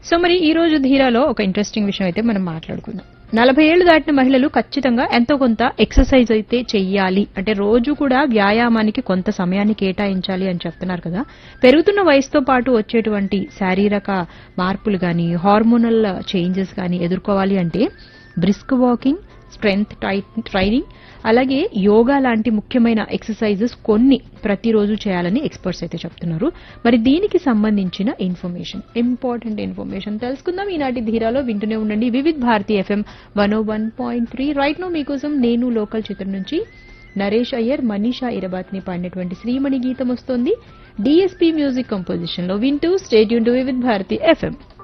so మరి ఈ రోజు ధీరాలో ఒక ఇంట్రెస్టింగ్ విషయం అయితే మనం మాట్లాడుకుందాం నలభై ఏళ్లు దాటిన మహిళలు ఖచ్చితంగా ఎంతో కొంత ఎక్సర్సైజ్ అయితే చెయ్యాలి అంటే రోజు కూడా వ్యాయామానికి కొంత సమయాన్ని కేటాయించాలి అని చెప్తున్నారు కదా పెరుగుతున్న వయసుతో పాటు వచ్చేటువంటి శారీరక మార్పులు గాని హార్మోనల్ చేంజెస్ గాని ఎదుర్కోవాలి అంటే బ్రిస్క్ వాకింగ్ స్ట్రెంగ్త్ ట్రైనింగ్ అలాగే యోగా లాంటి ముఖ్యమైన ఎక్సర్సైజెస్ కొన్ని ప్రతిరోజు చేయాలని ఎక్స్పర్ట్స్ అయితే చెప్తున్నారు మరి దీనికి సంబంధించిన ఇన్ఫర్మేషన్ ఇంపార్టెంట్ ఇన్ఫర్మేషన్ తెలుసుకుందాం ఈనాటి ధీరాలో వింటూనే ఉండండి Vividh Bharati FM one O one point three right now మీకోసం నేను లోకల్ చిత్రం నుంచి నరేష్ అయ్యర్ మనీషా ఇరబాత్ ని పాడినటువంటి శ్రీమణి గీతం వస్తోంది డిఎస్పీ మ్యూజిక్ కంపోజిషన్ లో వింటూ stay tuned to Vividh Bharati FM